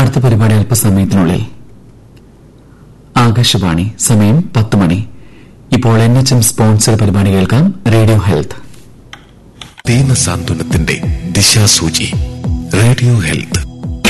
അടുത്ത പരിപാടി അല്പസമയത്തിനുള്ളിൽ ആകാശവാണി സമയം പത്ത് മണി ഇപ്പോൾ എൻ എച്ച് എം സ്പോൺസർ പരിപാടി കേൾക്കാം റേഡിയോ ഹെൽത്ത് ദീനസാന്ത്വനത്തിന്റെ ദിശാസൂചി റേഡിയോ ഹെൽത്ത്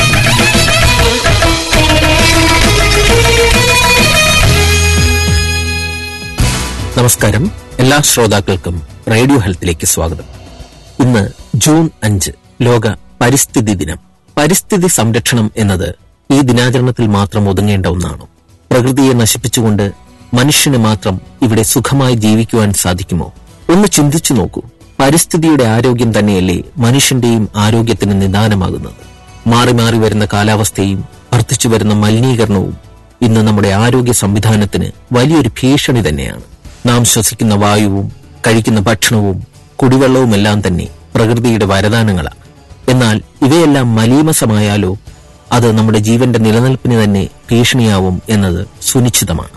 നമസ്കാരം എല്ലാ ശ്രോതാക്കൾക്കും റേഡിയോ ഹെൽത്തിലേക്ക് സ്വാഗതം ഇന്ന് ജൂൺ അഞ്ച് ലോക പരിസ്ഥിതി ദിനം പരിസ്ഥിതി സംരക്ഷണം എന്നത് ഈ ദിനാചരണത്തിൽ മാത്രം ഒതുങ്ങേണ്ട ഒന്നാണ് പ്രകൃതിയെ നശിപ്പിച്ചുകൊണ്ട് മനുഷ്യന് മാത്രം ഇവിടെ സുഖമായി ജീവിക്കുവാൻ സാധിക്കുമോ ഒന്ന് ചിന്തിച്ചു നോക്കൂ പരിസ്ഥിതിയുടെ ആരോഗ്യം തന്നെയല്ലേ മനുഷ്യന്റെയും ആരോഗ്യത്തിന് നിദാനമാകുന്നത് മാറി മാറി വരുന്ന കാലാവസ്ഥയും വർദ്ധിച്ചു വരുന്ന മലിനീകരണവും ഇന്ന് നമ്മുടെ ആരോഗ്യ സംവിധാനത്തിന് വലിയൊരു ഭീഷണി തന്നെയാണ് നാം ശ്വസിക്കുന്ന വായുവും കഴിക്കുന്ന ഭക്ഷണവും കുടിവെള്ളവുമെല്ലാം തന്നെ പ്രകൃതിയുടെ വരദാനങ്ങളാണ് എന്നാൽ ഇവയെല്ലാം മലീമസമായാലോ അത് നമ്മുടെ ജീവന്റെ നിലനിൽപ്പിന് തന്നെ ഭീഷണിയാവും എന്നത് സുനിശ്ചിതമാണ്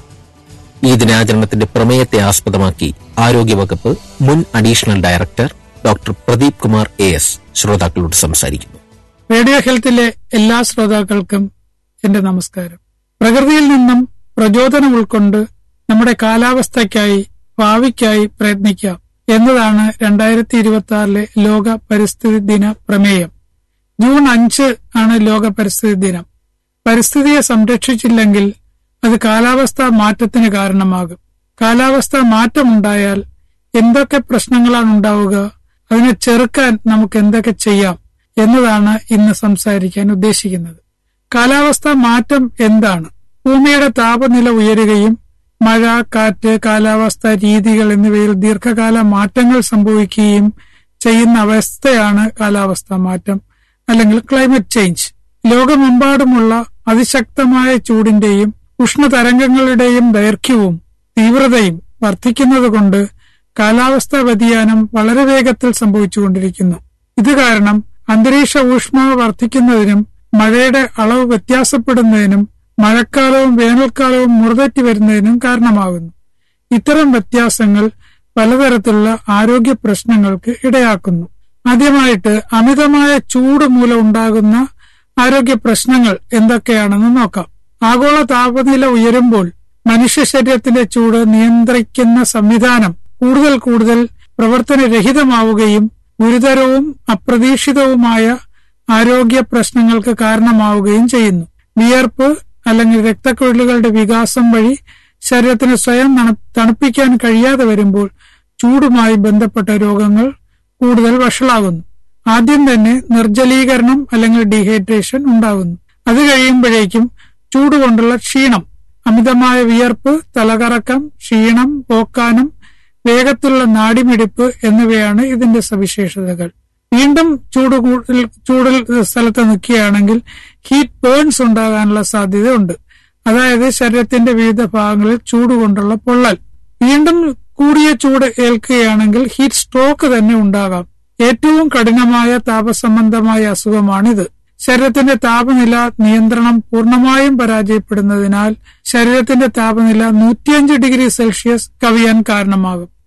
ഈ ദിനാചരണത്തിന്റെ പ്രമേയത്തെ ആസ്പദമാക്കി ആരോഗ്യവകുപ്പ് മുൻ additional director doctor Pradeep Kumar A S ശ്രോതാക്കളോട് സംസാരിക്കുന്നു റേഡിയോ ഹെൽത്തിലെ എല്ലാ ശ്രോതാക്കൾക്കും എന്റെ നമസ്കാരം പ്രകൃതിയിൽ നിന്നും പ്രചോദനം ഉൾക്കൊണ്ട് നമ്മുടെ കാലാവസ്ഥയ്ക്കായി ഭാവിക്കായി പ്രയത്നിക്കാം എന്നതാണ് രണ്ടായിരത്തി ഇരുപത്തി ആറിലെ ലോക പരിസ്ഥിതി ദിന പ്രമേയം ജൂൺ അഞ്ച് ആണ് ലോക പരിസ്ഥിതി ദിനം പരിസ്ഥിതിയെ സംരക്ഷിച്ചില്ലെങ്കിൽ അത് കാലാവസ്ഥാ മാറ്റത്തിന് കാരണമാകും കാലാവസ്ഥാ മാറ്റമുണ്ടായാൽ എന്തൊക്കെ പ്രശ്നങ്ങളാണ് ഉണ്ടാവുക അതിനെ ചെറുക്കാൻ നമുക്ക് എന്തൊക്കെ ചെയ്യാം എന്നതാണ് ഇന്ന് സംസാരിക്കാൻ ഉദ്ദേശിക്കുന്നത് കാലാവസ്ഥാ മാറ്റം എന്താണ് ഭൂമിയുടെ താപനില ഉയരുകയും മഴ കാറ്റ് കാലാവസ്ഥ രീതികൾ എന്നിവയിൽ ദീർഘകാല മാറ്റങ്ങൾ സംഭവിക്കുകയും ചെയ്യുന്ന അവസ്ഥയാണ് കാലാവസ്ഥാ മാറ്റം അല്ലെങ്കിൽ ക്ലൈമറ്റ് ചേഞ്ച് ലോകമെമ്പാടുമുള്ള അതിശക്തമായ ചൂടിന്റെയും ഉഷ്ണതരംഗങ്ങളുടെയും ദൈർഘ്യവും തീവ്രതയും വർദ്ധിക്കുന്നതുകൊണ്ട് കാലാവസ്ഥാ വ്യതിയാനം വളരെ വേഗത്തിൽ സംഭവിച്ചുകൊണ്ടിരിക്കുന്നു ഇത് കാരണം അന്തരീക്ഷ ഊഷ്മാവ് വർദ്ധിക്കുന്നതിനും മഴയുടെ അളവ് വ്യത്യാസപ്പെടുന്നതിനും മഴക്കാലവും വേനൽക്കാലവും മുറതെറ്റി വരുന്നതിനും കാരണമാകുന്നു ഇത്തരം വ്യത്യാസങ്ങൾ പലതരത്തിലുള്ള ആരോഗ്യ പ്രശ്നങ്ങൾക്ക് ഇടയാക്കുന്നു ആദ്യമായിട്ട് അമിതമായ ചൂട് മൂലം ഉണ്ടാകുന്ന ആരോഗ്യ പ്രശ്നങ്ങൾ എന്തൊക്കെയാണെന്ന് നോക്കാം ആഗോള താപനില ഉയരുമ്പോൾ മനുഷ്യ ശരീരത്തിന്റെ ചൂട് നിയന്ത്രിക്കുന്ന സംവിധാനം കൂടുതൽ കൂടുതൽ പ്രവർത്തനരഹിതമാവുകയും ഗുരുതരവും അപ്രതീക്ഷിതവുമായ ആരോഗ്യ പ്രശ്നങ്ങൾക്ക് കാരണമാവുകയും ചെയ്യുന്നു വിയർപ്പ് അല്ലെങ്കിൽ രക്തക്കുഴലുകളുടെ വികാസം വഴി ശരീരത്തിന് സ്വയം തണുപ്പിക്കാൻ കഴിയാതെ വരുമ്പോൾ ചൂടുമായി ബന്ധപ്പെട്ട രോഗങ്ങൾ കൂടുതൽ വഷളാകുന്നു ആദ്യം തന്നെ നിർജ്ജലീകരണം അല്ലെങ്കിൽ ഡീഹൈഡ്രേഷൻ ഉണ്ടാകുന്നു അത് കഴിയുമ്പോഴേക്കും ചൂട് കൊണ്ടുള്ള ക്ഷീണം അമിതമായ വിയർപ്പ് തലകറക്കം ക്ഷീണം പോക്കാനം വേഗത്തിലുള്ള നാടിമിടിപ്പ് എന്നിവയാണ് ഇതിന്റെ സവിശേഷതകൾ വീണ്ടും ചൂട് കൂടുതൽ ചൂടിൽ സ്ഥലത്ത് നിൽക്കുകയാണെങ്കിൽ ഹീറ്റ് ബേൺസ് ഉണ്ടാകാനുള്ള സാധ്യതയുണ്ട് അതായത് ശരീരത്തിന്റെ വിവിധ ഭാഗങ്ങളിൽ ചൂട് കൊണ്ടുള്ള പൊള്ളൽ വീണ്ടും കൂടിയ ചൂട് ഏൽക്കുകയാണെങ്കിൽ ഹീറ്റ് സ്ട്രോക്ക് തന്നെ ഉണ്ടാകാം ഏറ്റവും കഠിനമായ താപസംബന്ധമായ അസുഖമാണിത് ശരീരത്തിന്റെ താപനില നിയന്ത്രണം പൂർണ്ണമായും പരാജയപ്പെടുന്നതിനാൽ ശരീരത്തിന്റെ താപനില നൂറ്റിയഞ്ച് ഡിഗ്രി സെൽഷ്യസ് കവിയാൻ കാരണമാകും